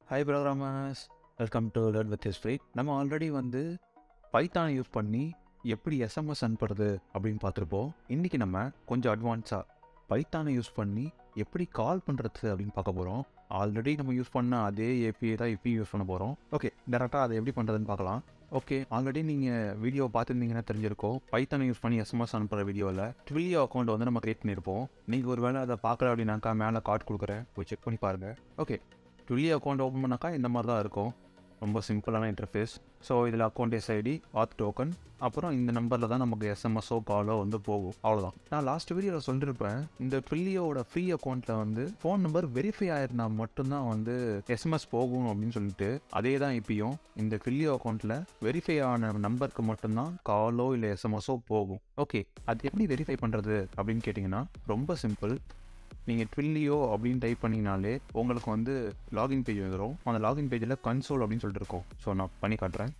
Hi programmers welcome to learn with history நம்ம already வந்து பைத்தானை யூஸ் பண்ணி எப்படி எஸ்எம்எஸ் அனுப்புறது அப்படின்னு பார்த்துருப்போம் இன்றைக்கி நம்ம கொஞ்சம் அட்வான்ஸாக பைத்தானை யூஸ் பண்ணி எப்படி கால் பண்ணுறது அப்படின்னு பார்க்க போகிறோம் ஆல்ரெடி நம்ம யூஸ் பண்ண அதே ஏபிஐ தான் இப்பயும் யூஸ் பண்ண போகிறோம் ஓகே டேரெக்டாக அதை எப்படி பண்ணுறதுன்னு பார்க்கலாம் ஓகே ஆல்ரெடி நீங்கள் வீடியோ பார்த்துருந்தீங்கன்னா தெரிஞ்சிருக்கும் பைத்தானை யூஸ் பண்ணி எஸ்எம்எஸ் அனுப்புகிற வீடியோவில் ட்விலியோ அக்கௌண்ட் வந்து நம்ம கிரியேட் பண்ணியிருப்போம் நீங்கள் ஒரு வேளை அதை பார்க்கல அப்படின்னாக்கா மேலே கார்டு கொடுக்குறேன் போய் செக் பண்ணி பாருங்கள் ஓகே ட்விலி அக்கௌண்ட் ஓப்பன் பண்ணாக்கா இந்த மாதிரி தான் இருக்கும் ரொம்ப சிம்பிளான இன்டர்ஃபேஸ் ஸோ இதில் அக்கௌண்ட் எஸ்ஐடி ஆத் டோக்கன் அப்புறம் இந்த நம்பரில் தான் நமக்கு எஸ்எம்எஸ்ஓ காலோ வந்து போகும் அவ்வளோதான் நான் லாஸ்ட் வீடியோவில் சொல்லியிருப்பேன் இந்த ட்வில்லியோட ஃப்ரீ அக்கௌண்ட்டில் வந்து ஃபோன் நம்பர் வெரிஃபை ஆயிருந்தா மட்டும்தான் வந்து எஸ்எம்எஸ் போகும் அப்படின்னு சொல்லிட்டு அதே தான் இப்பயும் இந்த ட்வில்லியோ அக்கௌண்ட்டில் வெரிஃபை ஆன நம்பருக்கு மட்டும்தான் காலோ இல்லை எஸ்எம்எஸோ போகும் ஓகே அது எப்படி வெரிஃபை பண்ணுறது அப்படின்னு கேட்டிங்கன்னா ரொம்ப சிம்பிள் நீங்கள் ட்வில்லியோ அப்படின்னு டைப் பண்ணிங்கனாலே உங்களுக்கு வந்து லாகின் பேஜ் வந்துடும் அந்த லாகின் பேஜில் கன்சோல் அப்படின்னு சொல்லிட்டு இருக்கும் ஸோ நான் பண்ணி காட்டுறேன்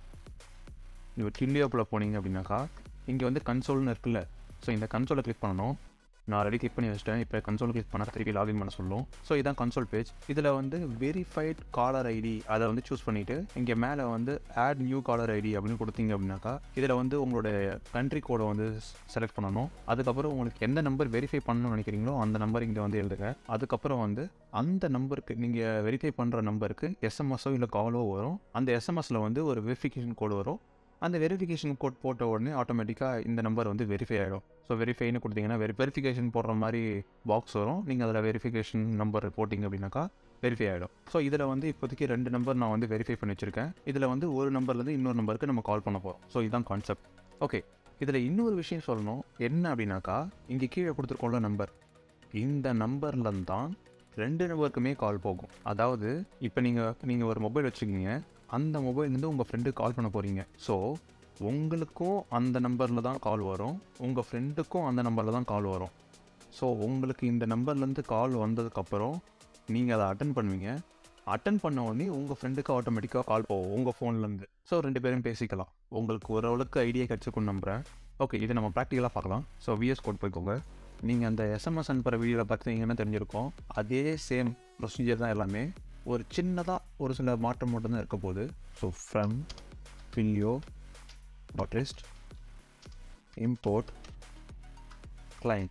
இப்போ ட்வில்லியோக்குள்ளே போனீங்க அப்படின்னாக்கா இங்கே வந்து கன்சோல்னு இருக்குல்ல ஸோ இந்த கன்சோலை கிளிக் பண்ணணும் நான் ஆல்ரெடி கிளிக் பண்ணி வச்சிட்டேன் இப்போ கன்சோல் கிளிக் பண்ணால் திருப்பி லாகின் பண்ண சொல்லும் ஸோ இதான் கன்சோல் பேஜ் இதில் வந்து வெரிஃபைட் காலர் ஐடி அதை வந்து சூஸ் பண்ணிவிட்டு இங்கே மேலே வந்து ஆட் நியூ காலர் ஐடி அப்படின்னு கொடுத்தீங்க அப்படின்னாக்கா இதில் வந்து உங்களோட கண்ட்ரி கோடை வந்து செலக்ட் பண்ணணும் அதுக்கப்புறம் உங்களுக்கு எந்த நம்பர் வெரிஃபை பண்ணணும்னு நினைக்கிறீங்களோ அந்த நம்பர் இங்கே வந்து எழுதுங்க அதுக்கப்புறம் வந்து அந்த நம்பருக்கு நீங்கள் வெரிஃபை பண்ணுற நம்பருக்கு எஸ்எம்எஸோ இல்லை காலோ வரும் அந்த எஸ்எம்எஸில் வந்து ஒரு வெரிஃபிகேஷன் கோடு வரும் அந்த வெரிஃபிகேஷன் கோட் போட்ட உடனே ஆட்டோமேட்டிக்காக இந்த நம்பர் வந்து வெரிஃபை ஆகிடும் ஸோ வெரிஃபைன்னு கொடுத்தீங்கன்னா வெரி வெரிஃபிகேஷன் போடுற மாதிரி பாக்ஸ் வரும் நீங்கள் அதில் வெரிஃபிகேஷன் நம்பர் போட்டிங்க அப்படின்னாக்கா வெரிஃபை ஆகிடும் ஸோ இதில் வந்து இப்போதைக்கு ரெண்டு நம்பர் நான் வந்து வெரிஃபை பண்ணி வச்சுருக்கேன் இதில் வந்து ஒரு நம்பர்லேருந்து இன்னொரு நம்பருக்கு நம்ம கால் பண்ண போகிறோம் ஸோ இதுதான் கான்செப்ட் ஓகே இதில் இன்னொரு விஷயம் சொல்லணும் என்ன அப்படின்னாக்கா இங்கே கீழே கொடுத்துருக்கோம்ல நம்பர் இந்த நம்பர்லேருந்து தான் ரெண்டு நம்பருக்குமே கால் போகும் அதாவது இப்போ நீங்கள் நீங்கள் ஒரு மொபைல் வச்சுருக்கீங்க அந்த மொபைல்லேருந்து உங்கள் ஃப்ரெண்டுக்கு கால் பண்ண போகிறீங்க ஸோ உங்களுக்கும் அந்த நம்பரில் தான் கால் வரும் உங்கள் ஃப்ரெண்டுக்கும் அந்த நம்பரில் தான் கால் வரும் ஸோ உங்களுக்கு இந்த நம்பர்லேருந்து கால் வந்ததுக்கப்புறம் நீங்கள் அதை அட்டன் பண்ணுவீங்க அட்டன் பண்ண உடனே உங்கள் ஃப்ரெண்டுக்கு ஆட்டோமேட்டிக்காக கால் போகும் உங்கள் ஃபோன்லேருந்து ஸோ ரெண்டு பேரும் பேசிக்கலாம் உங்களுக்கு ஓரளவுக்கு ஐடியா கிடச்சிருக்குன்னு நம்புகிறேன் ஓகே இதை நம்ம ப்ராக்டிக்கலாக பார்க்கலாம் ஸோ விஎஸ் கோட் போய்க்கோங்க நீங்கள் அந்த எஸ்எம்எஸ் அனுப்புகிற வீடியோவில் பார்த்தீங்கன்னா தெரிஞ்சிருக்கும் அதே சேம் ப்ரொசீஜர் தான் எல்லாமே ஒரு சின்னதாக ஒரு சில மாற்றம் மட்டும்தான் இருக்க போகுது so from Twilio dot rest import client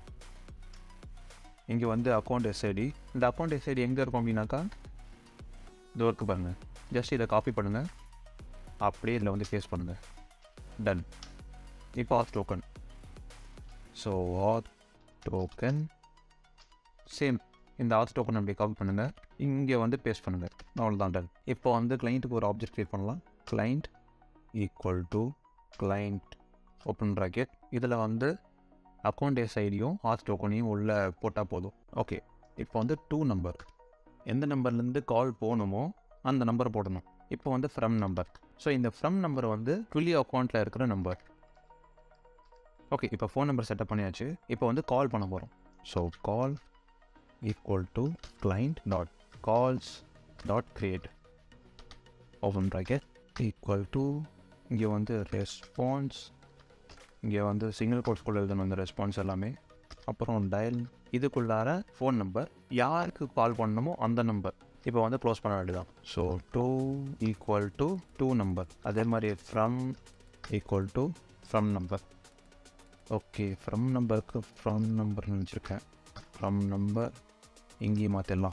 இங்கே வந்து அக்கௌண்ட் எஸ்ஐடி இந்த அக்கௌண்ட் எஸ்ஐடி எங்கே இருக்கும் அப்படின்னாக்கா இது ஒர்க்கு பாருங்கள் ஜஸ்ட் இதை காப்பி பண்ணுங்கள் அப்படியே இதில் வந்து பேஸ்ட் பண்ணுங்கள் டன் இப்போ auth token so auth token same இந்த ஆத் டோக்கன் அப்படி காப்பி பண்ணுங்கள் இங்கே வந்து பேஸ்ட் பண்ணுங்கள் அவ்வளோதான் டன் இப்போ வந்து கிளைண்ட்டுக்கு ஒரு ஆப்ஜெக்ட் க்ரியேட் பண்ணலாம் client equal to client open bracket இதில் வந்து அக்கௌண்ட் எஸ்ஐடியும் ஆத் டோக்கனையும் உள்ளே போட்டால் போதும் ஓகே இப்போ வந்து டூ நம்பர் எந்த நம்பர்லேருந்து கால் போகணுமோ அந்த நம்பர் போடணும் இப்போ வந்து ஃப்ரம் நம்பர் ஸோ இந்த ஃப்ரம் நம்பர் வந்து ட்வில்லி அக்கௌண்ட்டில் இருக்கிற நம்பர் ஓகே இப்போ ஃபோன் நம்பர் செட்டப் பண்ணியாச்சு இப்போ வந்து கால் பண்ண போகிறோம் so call equal to client dot calls dot create open bracket equal to இங்கே வந்து ரெஸ்பான்ஸ் இங்கே வந்து சிங்கிள் கோட்ஸ்குள்ளே எழுதணும் இந்த ரெஸ்பான்ஸ் எல்லாமே அப்புறம் டயல் இதுக்குள்ளார ஃபோன் நம்பர் யாருக்கு கால் பண்ணணுமோ அந்த நம்பர் இப்போ வந்து க்ளோஸ் பண்ண வேண்டியதான் so to equal to to number அதே மாதிரி from equal to from number okay from நம்பருக்கு ஃப்ரம் நம்பர்னு வச்சுருக்கேன் ஃப்ரம் நம்பர் இங்கேயும் மாற்றிடலாம்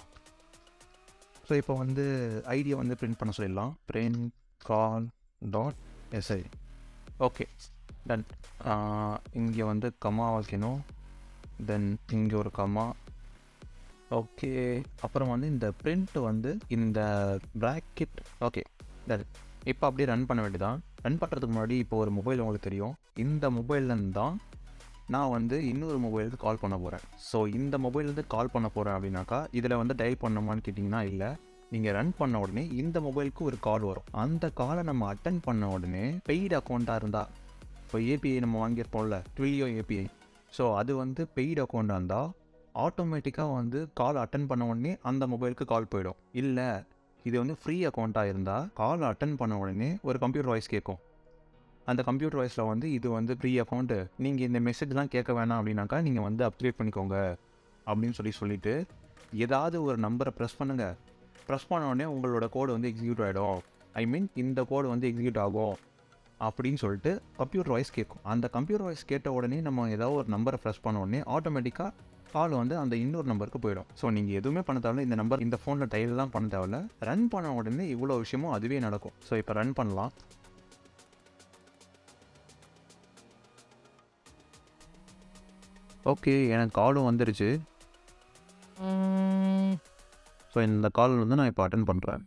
ஸோ இப்போ வந்து ஐடியை வந்து பிரிண்ட் பண்ண சொல்லிடலாம் print call dot SI okay done இங்கே வந்து கமா வைக்கணும் தென் இங்கே ஒரு கமா ஓகே அப்புறம் வந்து இந்த பிரிண்ட் வந்து இந்த ப்ராக்கெட் ஓகே டன் இப்போ அப்படியே ரன் பண்ண வேண்டியதான் ரன் பண்ணுறதுக்கு முன்னாடி இப்போ ஒரு மொபைல் உங்களுக்கு தெரியும் இந்த மொபைல்லேருந்து தான் நான் வந்து இன்னொரு மொபைலுக்கு கால் பண்ண போகிறேன் ஸோ இந்த மொபைல்லேருந்து கால் பண்ண போகிறேன் அப்படின்னாக்கா இதில் வந்து டயல் பண்ணணுமான்னு கேட்டிங்கன்னா இல்லை நீங்கள் ரன் பண்ண உடனே இந்த மொபைலுக்கு ஒரு கால் வரும் அந்த காலை நம்ம அட்டன் பண்ண உடனே பெய்டு அக்கௌண்ட்டாக இருந்தால் இப்போ ஏபிஐ நம்ம வாங்கியிருப்போம்ல ட்வில்லியோ ஏபிஐ ஸோ அது வந்து பெய்டு அக்கௌண்ட்டாக இருந்தால் ஆட்டோமேட்டிக்காக வந்து கால் அட்டன் பண்ண உடனே அந்த மொபைலுக்கு கால் போயிடும் இல்லை இது வந்து ஃப்ரீ அக்கௌண்ட்டாக இருந்தால் கால் அட்டன் பண்ண உடனே ஒரு கம்ப்யூட்டர் வாய்ஸ் கேட்கும் அந்த கம்ப்யூட்டர் வாய்ஸில் வந்து இது வந்து ஃப்ரீ அக்கௌண்ட்டு நீங்கள் இந்த மெசேஜ்லாம் கேட்க வேணாம் அப்படின்னாக்கா நீங்கள் வந்து அப்கிரேட் பண்ணிக்கோங்க அப்படின்னு சொல்லி சொல்லிவிட்டு ஏதாவது ஒரு நம்பரை ப்ரெஸ் பண்ணுங்கள் ப்ரெஸ் பண்ண உடனே உங்களோட கோடு வந்து எக்ஸிக்யூட் ஆகிடும் ஐ மீன் இந்த கோடு வந்து எக்ஸிக்யூட் ஆகும் அப்படின்னு சொல்லிட்டு கம்ப்யூட்டர் வாய்ஸ் கேட்கும் அந்த கம்ப்யூட்டர் வாய்ஸ் கேட்ட உடனே நம்ம ஏதாவது ஒரு நம்பரை ப்ரெஸ் பண்ண உடனே ஆட்டோமேட்டிக்காக கால் வந்து அந்த இன்னொரு நம்பருக்கு போயிடும் ஸோ நீங்கள் எதுவுமே பண்ண தேவையில்ல இந்த நம்பர் இந்த ஃபோனில் டைலெலாம் பண்ண தேவையில்ல ரன் பண்ண உடனே இவ்வளோ விஷயமும் அதுவே நடக்கும் ஸோ இப்போ ரன் பண்ணலாம் ஓகே எனக்கு காலும் வந்துருச்சு ஸோ இந்த கால் வந்து நான் இப்போ அட்டன் பண்ணுறேன்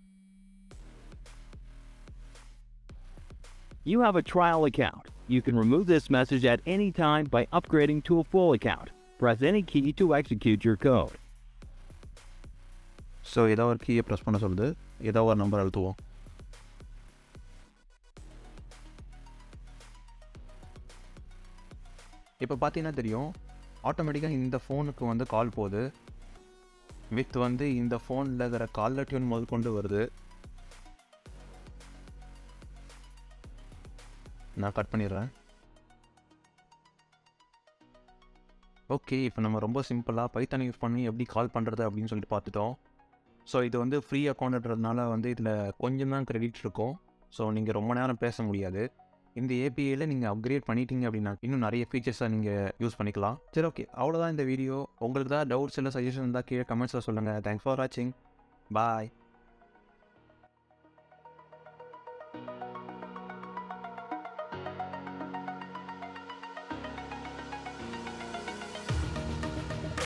You have a trial account. You can remove this message at any time by upgrading to a full account. Press any key to execute your code. So ஏதோ ஒரு கீயை ப்ரெஸ் பண்ண சொல்லுது ஏதோ ஒரு நம்பர் அழுத்துவோம் இப்போ பார்த்தீங்கன்னா தெரியும் ஆட்டோமேட்டிக்காக இந்த ஃபோனுக்கு வந்து கால் போகுது வித் வந்து இந்த ஃபோனில் இருக்கிற காலர் டியூன் முதல் கொண்டு வருது நான் கட் பண்ணிடுறேன் ஓகே இப்போ நம்ம ரொம்ப சிம்பிளாக பைத்தான் யூஸ் பண்ணி எப்படி கால் பண்ணுறது அப்படின்னு சொல்லிட்டு பார்த்துட்டோம் ஸோ இது வந்து ஃப்ரீ அக்கௌண்ட்ன்றதுனால வந்து இதில் கொஞ்சம் தான் கிரெடிட் இருக்கும் ஸோ நீங்கள் ரொம்ப நேரம் பேச முடியாது இந்த ஏபிஐயில் நீங்கள் அப்கிரேட் பண்ணிட்டீங்க அப்படின்னா இன்னும் நிறைய ஃபீச்சர்ஸை நீங்கள் யூஸ் பண்ணிக்கலாம் சரி ஓகே அவ்வளோதான் இந்த வீடியோ உங்களுக்கு தான் டவுட்ஸ் இல்லை சஜஷன் இருந்தால் கீழே கமெண்ட்ஸில் சொல்லுங்கள் தேங்க்ஸ் ஃபார் வாட்சிங் பாய்